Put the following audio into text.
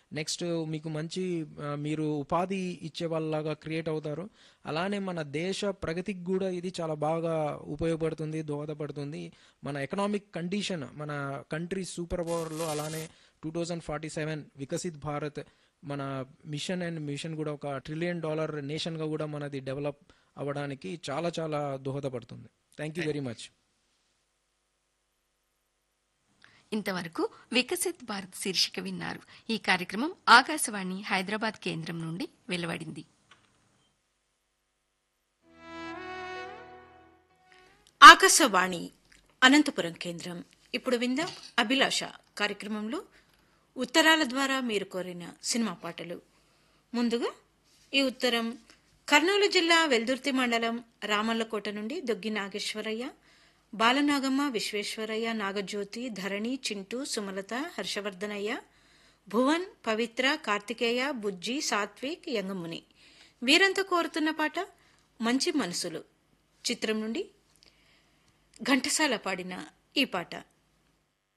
next మీకు మంచి ఆ, మీరు ఉపాధి ఇచ్చే వాళ్ళలాగా క్రియేట్ అవుతారు అలానే మన దేశ ప్రగతికి కూడా ఇది చాలా బాగా ఉపయోగపడుతుంది దోహదపడుతుంది మన ఎకనామిక్ కండిషన్ మన కంట్రీ సూపర్ పవర్లో అలానే two thousand forty seven Viksit Bharat మన మిషన్ అండ్ మిషన్ కూడా ఒక ట్రిలియన్ డాలర్ నేషన్గా కూడా మనది డెవలప్ అవ్వడానికి చాలా చాలా దోహదపడుతుంది థ్యాంక్ యూ వెరీ మచ్ ఇంతవరకు వికసిత్ భారత్ శీర్షిక విన్నారు ఈ కార్యక్రమం ఆకాశవాణి హైదరాబాద్ కేంద్రం నుండి వెలువడింది ఆకాశవాణి అనంతపురం కేంద్రం ఇప్పుడు విందాం అభిలాష కార్యక్రమంలో ఉత్తరాల ద్వారా మీరు కోరిన సినిమా పాటలు ముందుగా ఈ ఉత్తరం కర్నూలు జిల్లా వెల్దుర్తి మండలం రామల్లకోట నుండి దొగ్గి నాగేశ్వరయ్య బాలనాగమ్మ విశ్వేశ్వరయ్య నాగజ్యోతి ధరణి చింటూ సుమలత హర్షవర్ధనయ్య భువన్ పవిత్ర కార్తికేయ బుజ్జి సాత్విక్ యంగముని వీరంతా కోరుతున్న పాట మంచి మనసులు చిత్రం నుండి ఘంటసాల పాడిన ఈ పాట